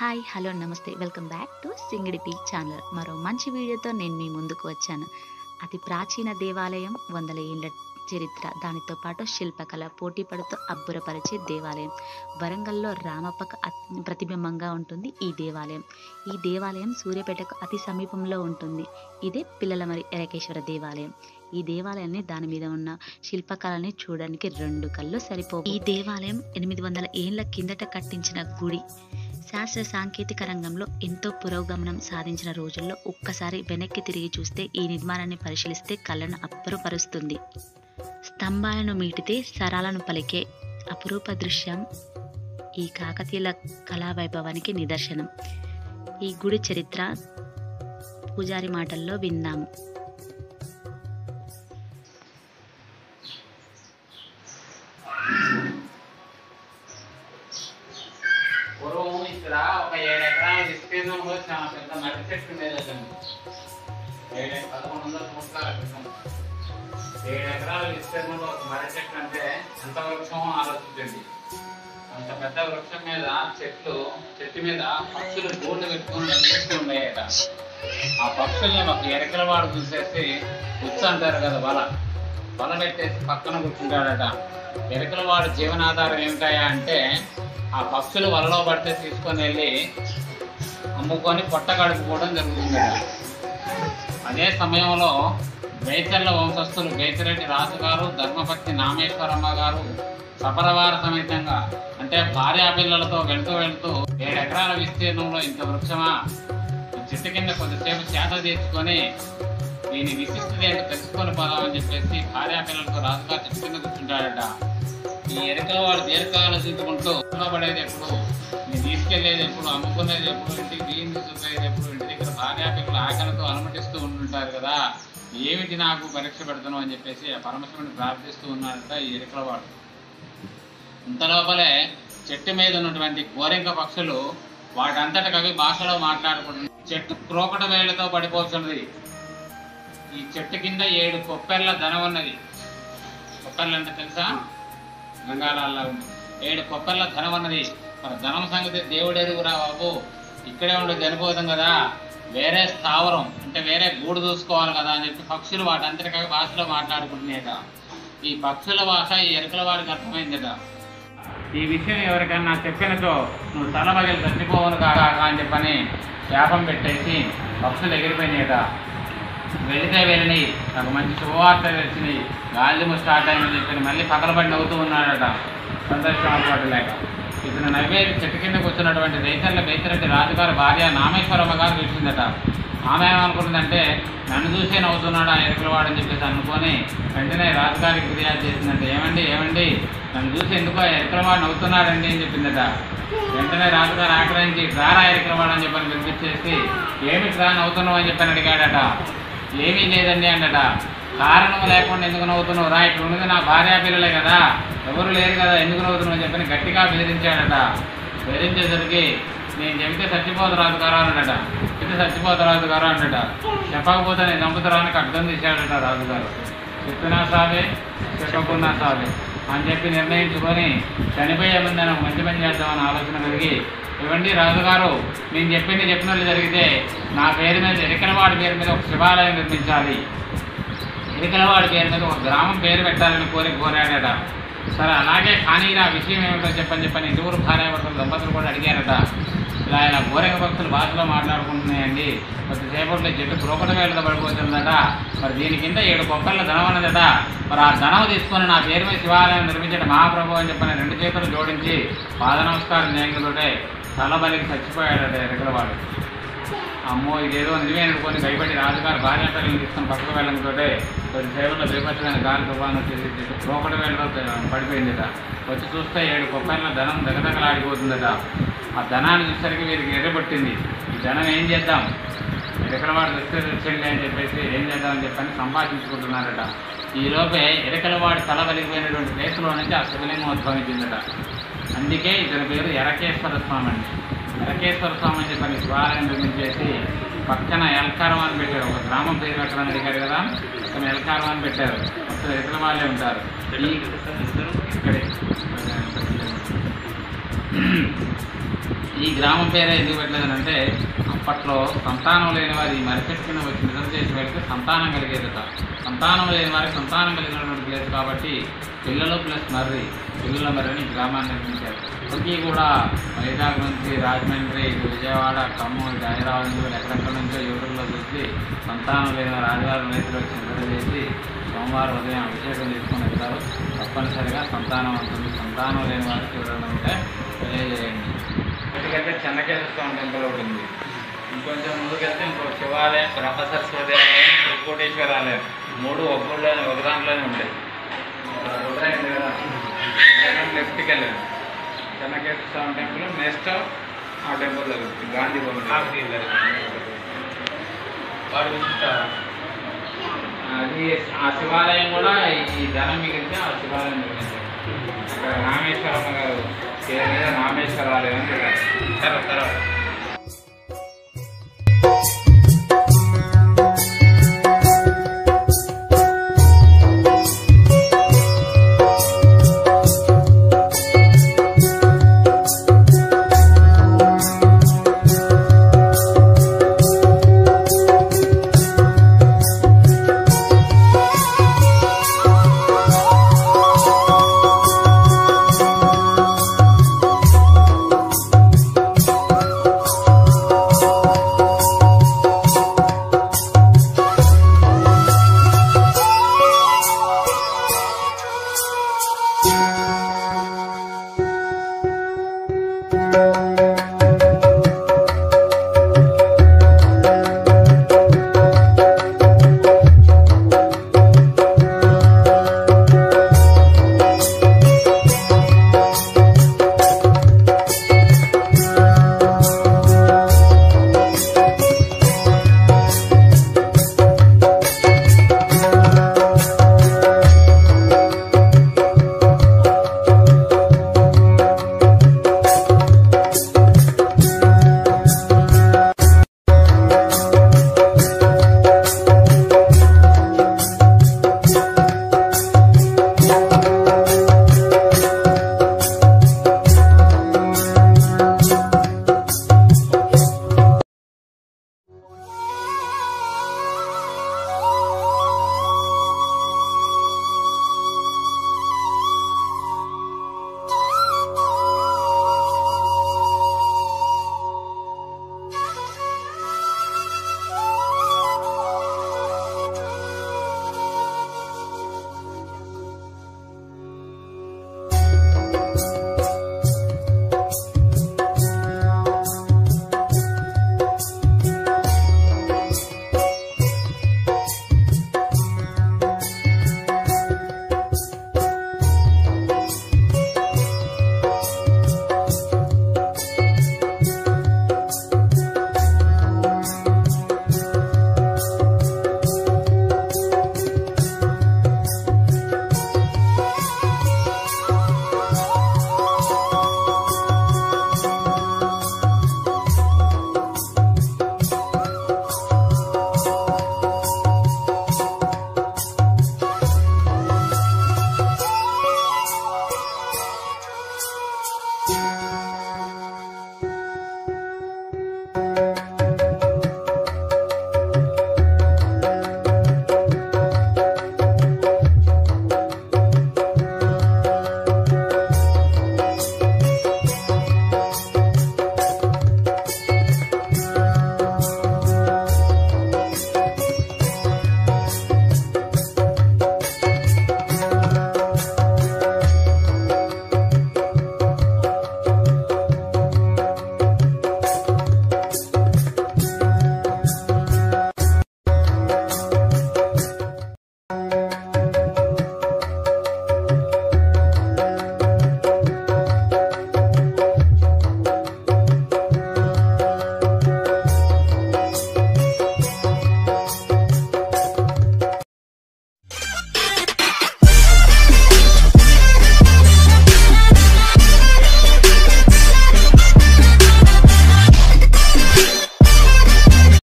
hi hello నమస్తే welcome back to Singidi peak channel మరో మంచి వీడియోతో నేను మీ ముందుకు వచ్చాను అతి ప్రాచీన దేవాలయం వందల ఏళ్ల చరిత్ర దానితో పాటు శిల్పకళ పోటీ పడుతూ అబ్బురపరిచే దేవాలయం వరంగల్లో రామప్పకు అత్- ప్రతిబింబంగా ఉంటుంది ఈ దేవాలయం ఈ దేవాలయం సూర్యాపేటకు అతి సమీపంలో ఉంటుంది ఇదే పిల్లలమరి ఎరకేశ్వర దేవాలయం ఈ దేవాలయాన్ని దాని మీద ఉన్న శిల్పకళని చూడడానికి రెండు కళ్ళు సరిపోవు ఈ దేవాలయం ఎనిమిది వందల ఏళ్ల కిందట కట్టించిన గుడి శాస్త్ర సాంకేతిక రంగంలో ఎంతో పురోగమనం సాధించిన రోజుల్లో ఒక్కసారి వెనక్కి తిరిగి చూస్తే ఈ నిర్మాణాన్ని పరిశీలిస్తే కళ్ళను అబ్బురపరుస్తుంది స్తంభాలను మీటితే సరాలను పలికే అపురూప దృశ్యం ఈ కాకతీయుల కళా వైభవానికి నిదర్శనం ఈ గుడి చరిత్ర పూజారి మాటల్లో విందాము పూర్వం ఇక్కడ ఒక ఏడు ఎకరాల విస్తీర్ణంలో చాలా పెద్ద మర్రి చెట్టు ఉండేదండి ఏడు పదకొండు వందల సంవత్సరాల క్రితం ఏడు ఎకరాల విస్తీర్ణంలో ఒక మర్రి చెట్టు అంటే ఎంత వృక్షమో ఆలోచించండి అంత పెద్ద వృక్షం మీద చెట్లు చెట్టు మీద పక్షులు గూళ్ళు పెట్టుకుని నిలిచి ఉండేయట ఆ పక్షులను ఒక ఎరకల వాడు చూసేసి ఉచ్చు అంటారు కదా వల వల పెట్టేసి పక్కన కూర్చుంటాడట ఎరకల వాడు జీవనాధారం ఏమిటాయా అంటే ఆ పక్షులు వలలో పడితే తీసుకొని వెళ్ళి అమ్ముకొని పొట్ట కడుపుకోవడం జరుగుతుందట అదే సమయంలో బేచర్ల వంశస్థులు బేతిరెడ్డి రాజు గారు ధర్మపత్ని నామేశ్వరమ్మ గారు సపరవార సమేతంగా అంటే భార్యా పిల్లలతో వెళ్తూ వెళ్తూ ఏడు ఎకరాల విస్తీర్ణంలో ఇంత వృక్షమా ఈ చెట్టు కింద కొద్దిసేపు చేత తీర్చుకొని దీని విశిష్టత ఏంటో తెలుసుకొని పోదామని చెప్పేసి భార్యా పిల్లలతో రాజుగారు చెట్టు కింద కూర్చుంటాడట ఈ ఎరకల వాడు దీర్ఘాలోచించుకుంటూ పడేది ఎప్పుడు నేను తీసుకెళ్లేది ఎప్పుడు అమ్ముకునేది ఎప్పుడు ఇంటికి బియ్యం తీసుకుపోయేది ఎప్పుడు ఇంటి దగ్గర భార్యా పిల్లలు ఆకలితో అనుమతిస్తూ ఉంటుంటారు కదా ఏమిటి నాకు పరీక్ష పెడతాను అని చెప్పేసి ఆ పరమశివుని ప్రార్థిస్తూ ఉన్నాడట ఈ ఎరకల వాడు ఇంత లోపలే చెట్టు మీద ఉన్నటువంటి గోరింక పక్షులు వాటంతటికి అవి భాషలో మాట్లాడుకుంటున్నాయి చెట్టు క్రోకట వేళ్లతో పడిపోతున్నది ఈ చెట్టు కింద ఏడు కొప్పెర్ల ధనం ఉన్నది కొప్పెర్లు అంటే తెలుసా గంగాళాల్లో ఉంది ఏడు కొప్పెర్ల ధనం ఉన్నది మరి ధనం సంగతి దేవుడు ఎరుగురా బాబు ఇక్కడే ఉండి చనిపోతాం కదా వేరే స్థావరం అంటే వేరే గూడు చూసుకోవాలి కదా అని చెప్పి పక్షులు వాటంతటికి అవి భాషలో మాట్లాడుకుంటున్నాయట ఈ పక్షుల భాష ఈ ఎరుకల వాడికి అర్థమైందట ఈ విషయం ఎవరికన్నా చెప్పినచో నువ్వు తల పగిలి చచ్చిపోవను కాగా అని చెప్పని శాపం పెట్టేసి పక్షులు ఎగిరిపోయినాయట వెళితే వెళ్ళినాయి నాకు మంచి శుభవార్త తెలిసినాయి గాలిము స్టార్ట్ అయిందని చెప్పి మళ్ళీ పగలబడి నవ్వుతూ ఉన్నాడట సంతోషం లేక ఇతను నవ్వేది చెట్టు కింద కూర్చున్నటువంటి రైతర్ల బేతిరెడ్డి రాజుగారి భార్య నామేశ్వరమ్మ గారు చూసిందట ఆమె ఏమనుకుంటుందంటే నన్ను చూసే నవ్వుతున్నాడు ఆ ఎరుకలవాడు అని చెప్పేసి అనుకొని వెంటనే రాజుగారికి ఫిర్యాదు చేసిందంటే ఏమండి ఏమండి నన్ను చూసి ఎందుకో ఆ ఎరుకలవాడు నవ్వుతున్నాడండి అని చెప్పిందట వెంటనే రాజుగారు ఆగ్రహించి రారా ఎరుకలవాడు అని చెప్పని పిలిపించేసి ఏమిటి రా నవ్వుతున్నావు అని చెప్పని అడిగాడట ఏమీ లేదండి అన్నట కారణం లేకుండా ఎందుకు నవ్వుతున్నావు రా ఇక్కడ ఉన్నది నా భార్యా పిల్లలే కదా ఎవరు లేరు కదా ఎందుకు నవ్వుతున్నావు అని చెప్పని గట్టిగా బెదిరించాడట బెదిరించేసరికి నేను చెబితే చచ్చిపోదు రాజు గారు అన్నాడట చెబితే చచ్చిపోదు రాజు గారు అన్నట చెప్పకపోతే నేను చంపుతారానికి అర్థం తీశాడట రాజుగారు చెప్పినా సావే చెప్పకున్నా సావే అని చెప్పి నిర్ణయించుకొని చనిపోయే ముందు నేను ఒక మంచి పని చేద్దామని ఆలోచన కలిగి ఇవ్వండి రాజుగారు నేను చెప్పింది చెప్పినట్లు జరిగితే నా పేరు మీద ఎరికలవాడి పేరు మీద ఒక శివాలయం నిర్మించాలి ఎరికలవాడి పేరు మీద ఒక గ్రామం పేరు పెట్టాలని కోరి కోరాడట సరే అలాగే కానీ ఆ విషయం ఏమిటో చెప్పని చెప్పని ఇరువురు భార్యాభర్తలు దంపతులు కూడా అడిగారట ఇలా ఇలా గోరెంగ భక్తులు భాషలో మాట్లాడుకుంటున్నాయండి కొద్దిసేపట్లో చెట్టు క్రోకట వేళతో పడిపోతుందట మరి దీని కింద ఏడు కొప్పల ధనం అన్నదట మరి ఆ ధనం తీసుకొని నా పేరు మీద శివాలయం నిర్మించడం మహాప్రభు అని చెప్పని రెండు చేతులు జోడించి పాద నమస్కారం చేయగలుగుతే తలబలికి చచ్చిపోయాడట ఎరకలవాడు అమ్మో ఇదేదో నిజమే అనుకొని భయపడి రాజుగారు భార్య పిల్లల్ని తీసుకొని పక్కకు వెళ్ళడంతోటే కొద్ది సేవల్లో బీభత్సమైన గాలి తుఫాను వచ్చేసి రోకటి వేళతో పడిపోయిందట వచ్చి చూస్తే ఏడు కొప్పైన ధనం దగదగలాడిపోతుందట ఆ ధనాన్ని చూసరికి వీరికి ఎర్రబట్టింది ఈ ధనం ఏం చేద్దాం ఎరకలవాడు తెస్తే తెచ్చండి అని చెప్పేసి ఏం చేద్దామని చెప్పని సంభాషించుకుంటున్నారట ఈ లోపే ఎరకలవాడు తల వలిగిపోయినటువంటి ప్లేస్లో నుంచి ఆ శివలింగం ఉద్భవించిందట అందుకే ఇతని పేరు ఎరకేశ్వర స్వామి అండి ఎరకేశ్వర స్వామి అని చెప్పని శివాలయం నిర్మించేసి పక్కన ఎల్కారం అని పెట్టారు ఒక గ్రామం పేరు పెట్టమని అడిగారు కదా అక్కడ ఎల్కారం అని పెట్టారు అక్కడ ఇతర వాళ్ళే ఉంటారు ఈ- ఇక్కడే ఈ గ్రామం పేరే ఎందుకు పెట్టలేదనంటే అప్పట్లో సంతానం లేని వారి మరిచెట్టు కింద వచ్చి నిజం చేసి పెడితే సంతానం కలిగేదట సంతానం లేని వారికి సంతానం కలిగినటువంటి ప్లేస్ కాబట్టి పిల్లలు ప్లస్ మర్రి పిల్లల మర్రిని ఈ గ్రామాన్ని నిర్మించారు ఇప్పటికీ కూడా వైజాగ్ నుంచి రాజమండ్రి ఇటు విజయవాడ ఖమ్మం ఇటు హైదరాబాద్ నుంచి కూడా ఎక్కడెక్కడ నుంచో యూట్యూబ్లో చూసి సంతానం లేని వారు ఆదివారం రైతులు వచ్చి నిద్ర చేసి సోమవారం ఉదయం అభిషేకం చేసుకొని వెళ్తారు తప్పనిసరిగా సంతానం ఉంటుంది సంతానం లేని వారికి ఎవరైనా ఉంటే తెలియజేయండి ఎందుకంటే చెన్నకేశ్వర స్వామి టెంపుల్ ఒకటి ఉంది ఇంకొంచెం ముందుకెళ్తే ఇంకో శివాలయం ప్రొఫెసర్ సూర్యాలయం త్రికోటేశ్వర ఆలయం మూడు ఒక ఊళ్ళోనే ఒక దాంట్లోనే ఉంటాయి ఉదయం కదా లెఫ్ట్కి వెళ్ళాను చెన్నకేశ్వర స్వామి టెంపుల్ నెక్స్ట్ ఆ టెంపుల్ దగ్గర గాంధీ భవన్ వాడు విజిస్తారు అది ఆ శివాలయం కూడా ఈ ధనం మిగిలితే ఆ శివాలయం నిర్మించారు అక్కడ రామేశ్వరమ్మ గారు పేరు మీద రామేశ్వరాలయం అని పెట్టారు తర్వాత తర్వాత